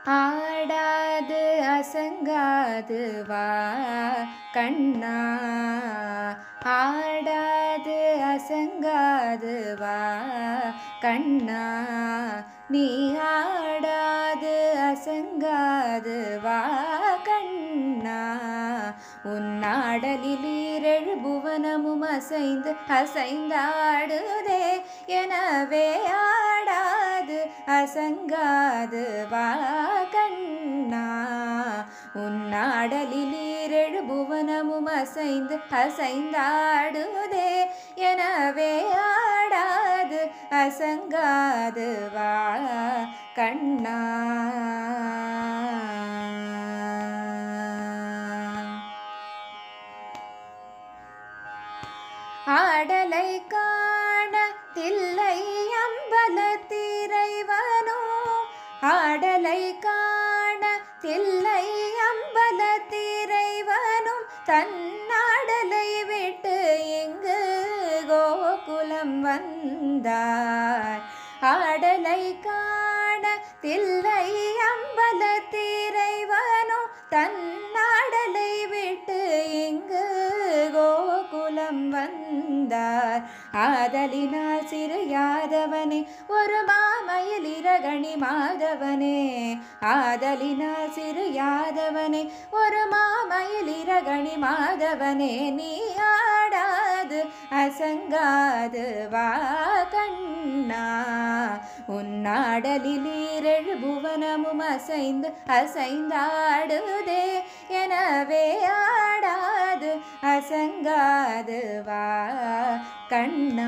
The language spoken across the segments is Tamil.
ஆடாது அசங்காது வா கண்ணா ஆடாது அசங்காது வா கண்ணா நீ ஆடாது அசங்காது வா கண்ணா உன்னாடலில் ஈரழு புவனமும் அசைந்து அசைந்தாடுதே எனவே ஆடாது அசங்காது வா கண்ணா உன்னாடலில் ஈரழு புவனமும் அசைந்து அசைந்தாடுதே எனவே ஆடாது அசங்காது வா கண்ணா ஆடலை காண தில்லை அம்பல திரைவனோ ஆடலை காண தில்லை அம்பல திரைவனும் தன்னாடலை விட்டு இங்கு கோகுலம் வந்தார் ஆடலை காண தில்லை அம்பல திரைவனும் தன்னாடலை விட்டு இங்கு கோகுலம் வந்தார் ஆதலினால் சிறு யாதவனே ஒரு மாமயில் இரகணி மாதவனே ஆதலினால் சிறு யாதவனே ஒரு மாமயில் இரகணி மாதவனே நீ ஆடாது அசங்காது வா கண்ணா உன்னாடலில் ஈரழு புவனமும் அசைந்து அசைந்தாடுதே எனவே ஆடாது அசங்காது வா கண்ணா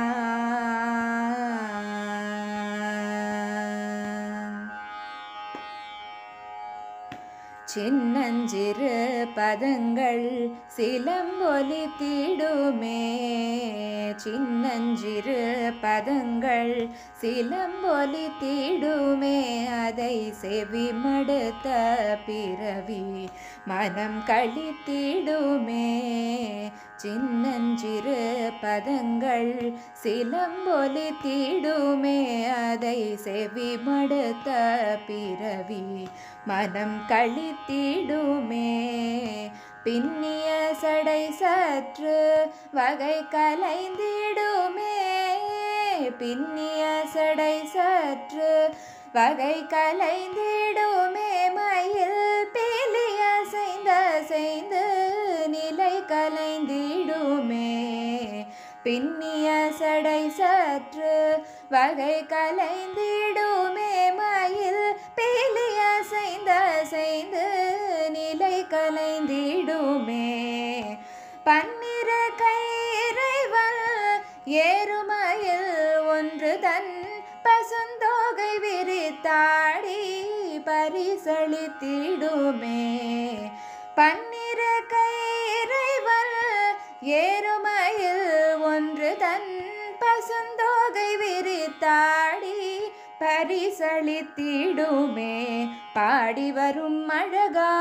சின்னஞ்சிறு பதங்கள் சிலம்பொலி தீடுமே சின்னஞ்சிறு பதங்கள் சிலம்பொலி தீடுமே அதை செவி மடுத்த பிறவி மனம் கழித்திடுமே சின்னஞ்சிறு பதங்கள் சிலம்பொலி தீடுமே அதை செவி மடுத்த பிறவி மனம் கழித்திடுமே பின்னிய சடை சற்று வகை கலைந்திடுமே பின்னிய சடை சற்று வகை கலைந்திடுமே மயில் பீலிய செய்த செய்து நிலை கலைந்திடுமே பின்னிய சடை சற்று வகை கலைந்திடுமே மயில் பீலிய செய்த செய்து நிலை கலைந்திடுமே பன்னிர கைறைவல் ஏறுமயில் ஒன்று தன் பசுந்தோகை விரித்தாடி பரிசளித்திடுமே பன்னிர கைறைவல் ஏறுமயில் ஒன்று தன் பசுந்தோகை விரித்தாடி பரிசளித்திடுமே பாடி வரும் அழகா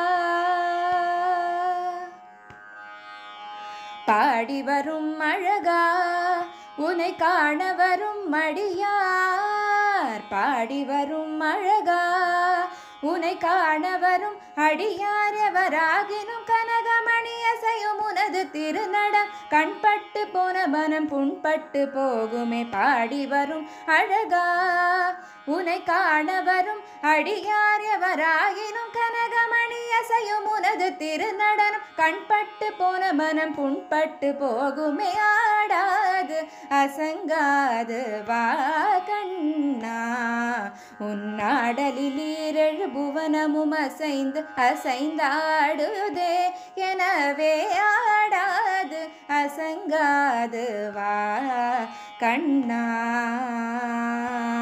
பாடி வரும் அழகா உனை காண வரும் அடியார் பாடி வரும் அழகா உனை காண வரும் அடியார் எவராகினும் கனகமணி அசையும் உனது திருநடம் கண்பட்டு போன மனம் புண்பட்டு போகுமே பாடி வரும் அழகா உனை காண வரும் அடியார் எவராகினும் கனகமணி அசையும் உனது திருநடனம் கண்பட்டு போன மனம் புண்பட்டு போகுமே ஆடாது அசங்காது வா கண்ணா உன்னாடலில் ஈரழு புவனமும் அசைந்து அசைந்தாடுதே எனவே ஆடாது அசங்காது வா கண்ணா